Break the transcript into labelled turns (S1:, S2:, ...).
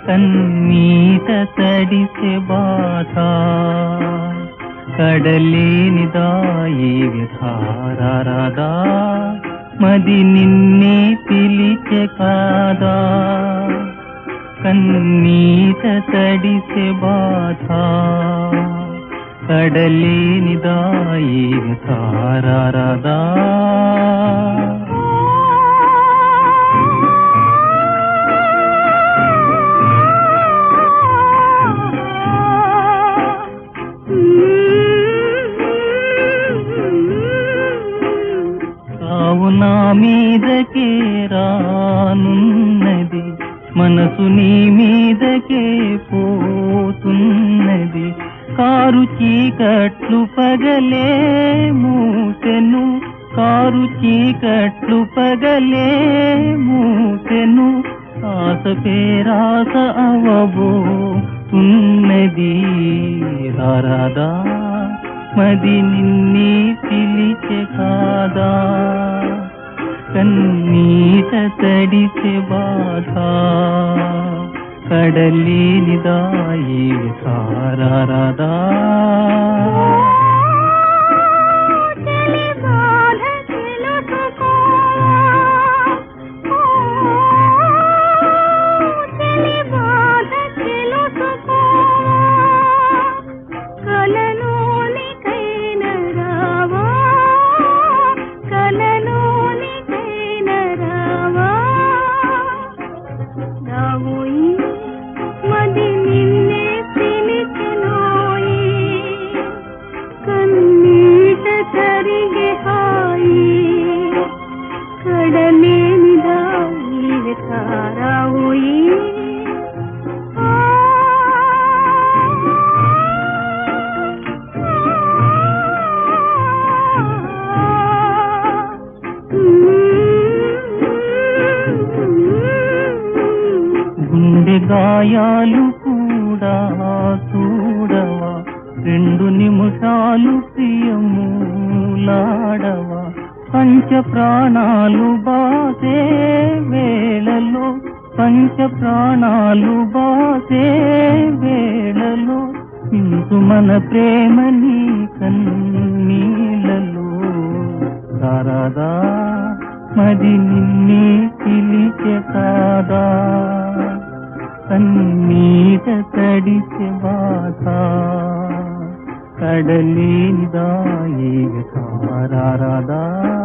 S1: కన్నీట తడిసె బాధ కడలేనిదాయి విధారదా మది నిన్నే పిలిచె కాదా కన్నీట తడిసె బాధ కడలేనిదాయి విధారదా కావు నా మీదకే రానున్నది మనసు నీ మీదకే పోతున్నది కారు చీకట్లు పగలే మూసెను కారు చీకట్లు పగలే మూసెను ఆశ పేరాస అవబో ఉన్నది రారాదా మది నిన్నే పిలిచె కాదా కన్నీట తడిసె బాధ కడలేనిదాయి సారారదా
S2: చలి బాధ తెలుసుకో చలి బాధ తెలుసుకో కలలోనికైన రావా కలలోనికైన రావా రావోయి మది నిన్నే పిలిచెనోయి కన్నీట తరిగే హాయి కడలేనిదాయి తారావుయి
S1: గుండె గాయాలు కూడా చూడవా రెండు నిమిషాలు ప్రియములాడవా పంచ ప్రాణాలు బాసే వేళలో పంచ ప్రాణాలు బాసే వేళలో ఇందు మన ప్రేమని కన్నీళ్ళలో రారాదా మది నిన్నే పిలిచె కాదా కన్నీట తడిచె బాధ కడలేనిదాయి సారారదా